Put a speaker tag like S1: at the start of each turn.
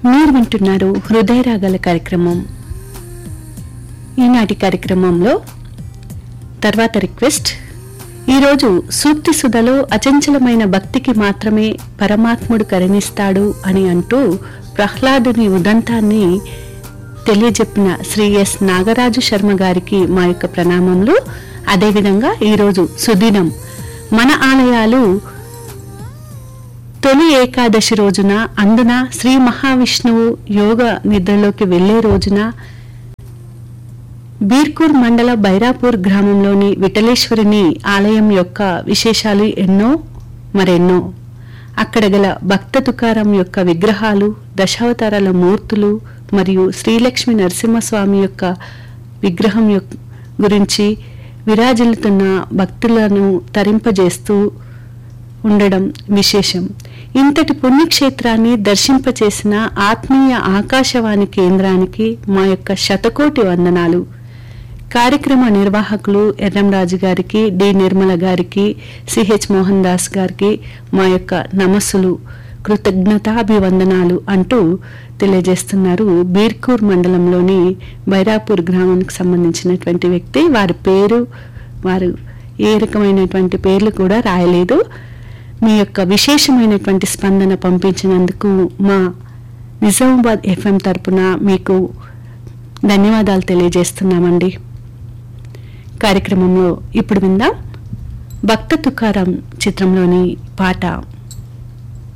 S1: మీరు వింటున్నారు హృదయ రాగాల కార్యక్రమం ఈనాటి కార్యక్రమంలో తర్వాత రిక్వెస్ట్ ఈరోజు సూక్తి సుధలో అచంచలమైన భక్తికి మాత్రమే పరమాత్ముడు కరుణిస్తాడు అని అంటూ ప్రహ్లాదుని ఉదంతాన్ని తెలియజెప్పిన శ్రీ ఎస్ నాగరాజు శర్మ గారికి మా యొక్క ప్రణామములు అదేవిధంగా ఈరోజు సుదినం మన ఆలయాలు తొలి ఏకాదశి రోజున అందున శ్రీ మహావిష్ణువు యోగ నిద్రలోకి వెళ్లే రోజున బీర్కూర్ మండల బైరాపూర్ గ్రామంలోని విఠలేశ్వరిని ఆలయం యొక్క విశేషాలు ఎన్నో మరెన్నో అక్కడ గల భక్త తుకారం యొక్క విగ్రహాలు దశావతారాల మూర్తులు మరియు శ్రీలక్ష్మి నరసింహస్వామి యొక్క విగ్రహం యొక్క గురించి విరాజిల్లుతున్న భక్తులను తరింపజేస్తూ ఉండడం విశేషం ఇంతటి పుణ్యక్షేత్రాన్ని దర్శింపచేసిన ఆత్మీయ ఆకాశవాణి కేంద్రానికి మా యొక్క శతకోటి వందనాలు కార్యక్రమ నిర్వాహకులు ఎర్రంరాజు గారికి డి నిర్మల గారికి సిహెచ్ మోహన్ దాస్ గారికి మా యొక్క నమస్సులు కృతజ్ఞతాభివందనాలు అంటూ తెలియజేస్తున్నారు బీర్కూర్ మండలంలోని బైరాపూర్ గ్రామానికి సంబంధించినటువంటి వ్యక్తి వారి పేరు వారు ఏ రకమైనటువంటి పేర్లు కూడా రాయలేదు మీ యొక్క విశేషమైనటువంటి స్పందన పంపించినందుకు మా నిజామాబాద్ ఎఫ్ఎం తరపున మీకు ధన్యవాదాలు తెలియజేస్తున్నామండి కార్యక్రమంలో ఇప్పుడు విందాం భక్త తుకారం చిత్రంలోని పాట